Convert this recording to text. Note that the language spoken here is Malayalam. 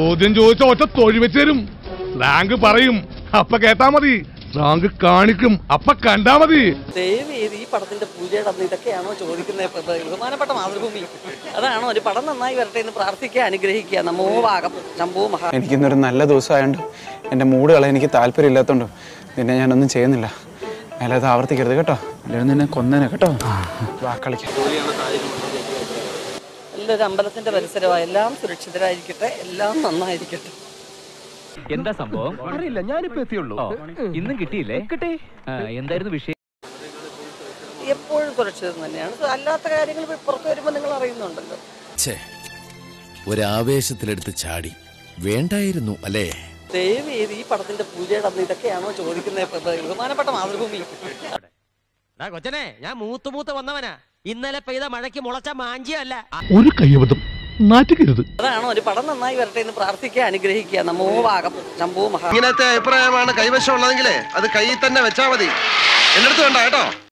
ചോദ്യം ചോദിച്ച ഒറ്റ തൊഴി വെച്ച് തരും സ്ലാങ്ക് പറയും അപ്പ കേട്ടാ മതി സ്ലാങ്ക് കാണിക്കും അപ്പ കണ്ടാ മതി ദയവ് ചെയ്ത് ഈ പടത്തിന്റെ പൂജയുടെ അന്ന് ഇതൊക്കെയാണോ ചോദിക്കുന്നത് ബഹുമാനപ്പെട്ട മാതൃഭൂമി അതാണോ ഒരു പടം നന്നായി വരട്ടെ എന്ന് പ്രാർത്ഥിക്കുക അനുഗ്രഹിക്കുക നമോ ഭാഗം ശംഭൂ മഹാ എനിക്കിന്നൊരു നല്ല ദിവസമായോണ്ട് എൻ്റെ മൂഡ് കളയാൻ എനിക്ക് താല്പര്യമില്ലാത്തതുകൊണ്ട് നിന്നെ ഞാനൊന്നും ചെയ്യുന്നില്ല മേലത് ആവർത്തിക്കരുത് കേട്ടോ അല്ലെങ്കിൽ നിന്നെ കൊന്നേനെ കേട്ടോ വാ കളിക്കാം നല്ലൊരു അമ്പലത്തിന്റെ പരിസരമാണ് എല്ലാം സുരക്ഷിതരായിരിക്കട്ടെ എല്ലാം നന്നായിരിക്കട്ടെ എന്താ സംഭവം അറിയില്ല ഞാനിപ്പോ എത്തിയുള്ളൂ ഇന്നും കിട്ടിയില്ലേ കിട്ടി എന്തായിരുന്നു വിഷയം എപ്പോഴും സുരക്ഷിതം തന്നെയാണ് അല്ലാത്ത കാര്യങ്ങൾ ഇപ്പൊ പുറത്തു വരുമ്പോൾ നിങ്ങൾ അറിയുന്നുണ്ടല്ലോ ഛേ ഒരാവേശത്തിലെടുത്ത് ചാടി വേണ്ടായിരുന്നു അല്ലേ ദയവ് ചെയ്ത് ഈ പടത്തിന്റെ പൂജയുടെ അന്ന് ഇതൊക്കെയാണോ ചോദിക്കുന്നത് ബഹുമാനപ്പെട്ട മാതൃഭൂമി കൊച്ചനെ ഞാൻ മൂത്ത് മൂത്ത് വന്നവനാ ഇന്നലെ പെയ്ത മഴയ്ക്ക് മുളച്ച മാഞ്ചിയല്ല ഒരു കയ്യബദ്ധം നാറ്റിക്കരുത് അതാണോ ഒരു പടം നന്നായി വരട്ടെ എന്ന് പ്രാർത്ഥിക്കുക അനുഗ്രഹിക്കുക നമോ ഭാഗം ശംഭൂ മഹാ ഇങ്ങനത്തെ അഭിപ്രായമാണ് കൈവശം ഉള്ളതെങ്കിലേ അത് കയ്യിൽ തന്നെ വെച്ചാ മതി എന്റെ അടുത്ത് വേണ്ട കേട്ടോ